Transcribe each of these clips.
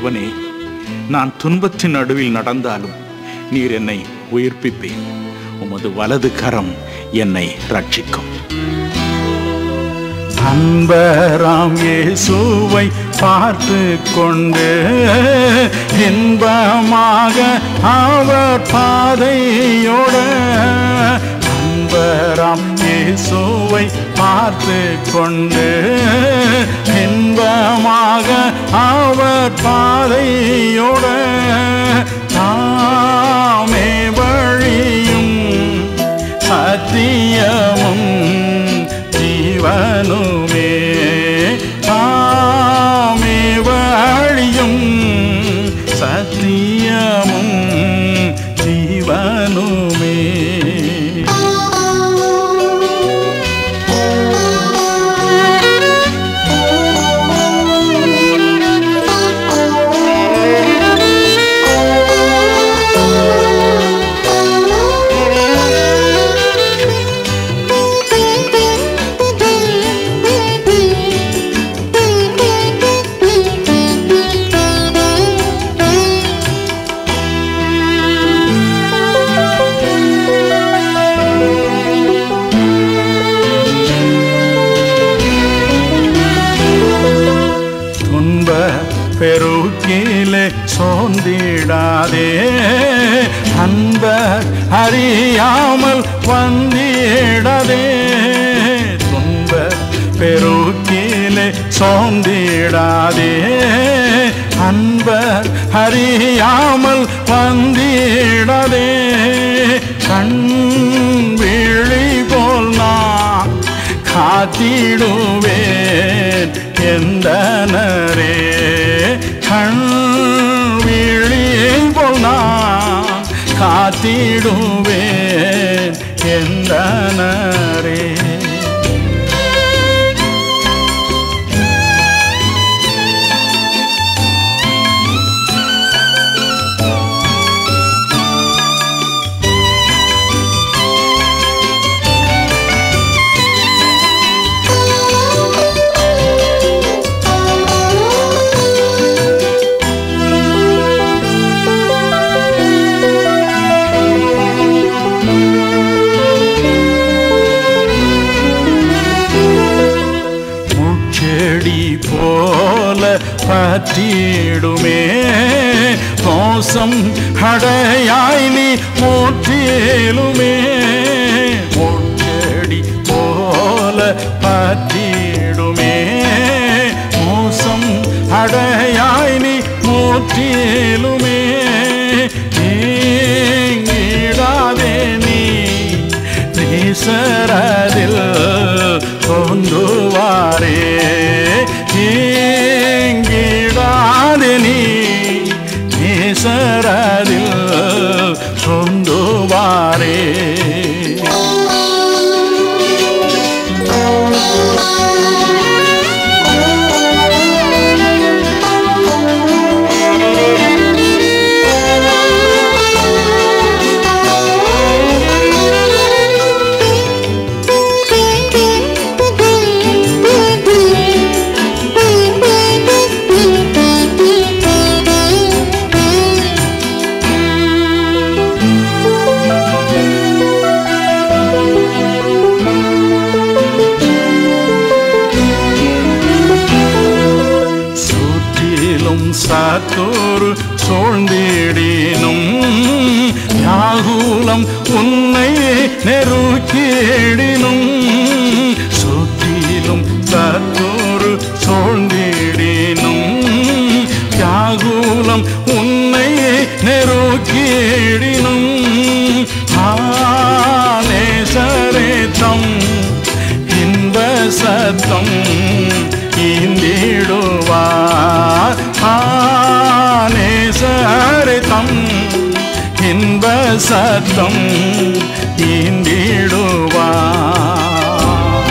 தேவனே நான் துன்பத்தின் நடுவில் நடந்தாலும் நீர் என்னை உயிர்ப்பிப்பேன் உமது வலது கரம் என்னை ரட்சிக்கும் அன்பராம் இயேசுவை பார்த்து கொண்டு இன்பமாக அவர் பாதையோட அன்பராம் இயேசுவை பார்த்து கொண்டு இன்பமாக அவர் பாதையோட தாமே வழியும் சத்தியமும் ஜீவனுமே தாமே வழியும் சத்தியமும் ஜீவனுமே துன்ப பெருக்கிலே சோர்ந்திடாதே அன்ப அறியாமல் வந்திடாதே துன்ப பெருக்கிலே சோர்ந்திடாதே அன்ப அறியாமல் வந்திடாதே கண் விழி போல் நான் காத்திடுவேன் எந்தனரே கண் விழி போல் நான் காத்திடுவேன் எந்தனரே முச்செடி போல பற்றிடுமே மோசம் அடையாய் நீ மூற்றிலுமே முச்செடி போல பற்றிடுமே மோசம் அடையாய் நீ மூற்றிலுமே நீங்கிடாதே நீ நேசரதில் கொண்டுவாரே ஏங்கிடாதே நீ நேசரதில் கொண்டுவாரே சுற்றிலும் சாத்தோரு சூழ்ந்திடினும் யாகுலம் உன்னை நெருக்கிடினும் சுற்றிலும் சாத்தோரு சூழ்ந்திடினும் யாகுலம் உன்னை நெருக்கிடினும் ஆனேசரேத்தம் இன்ப சத்தம் இந்திடுவார் ஆனேசரிதம் இன்ப சத்தம் இந்திடுவார்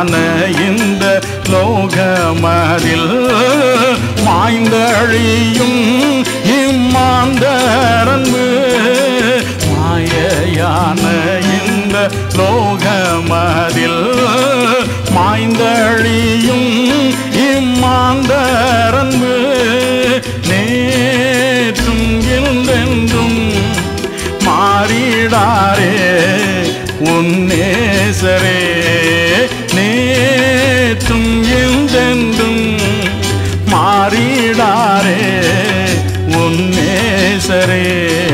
இந்த லோகமதில் மாய்ந்தழியும் இம்மாந்தரன்பு மாயையான இந்த லோகமதில் மாய்ந்தழியும் இம்மாந்தரன்பு நேற்றும் என்றென்றும் மாறிடாரே உன்னேசரே நேற்றும் என்றென்றும் மாறிடாரே உன்னேசரே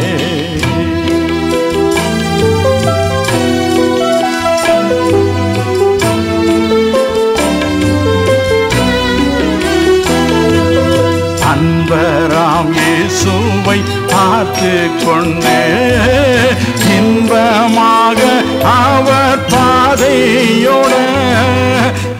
அன்பராம் இயேசுவை பார்த்து கொண்டு இன்பமாக அவர் பாதையோட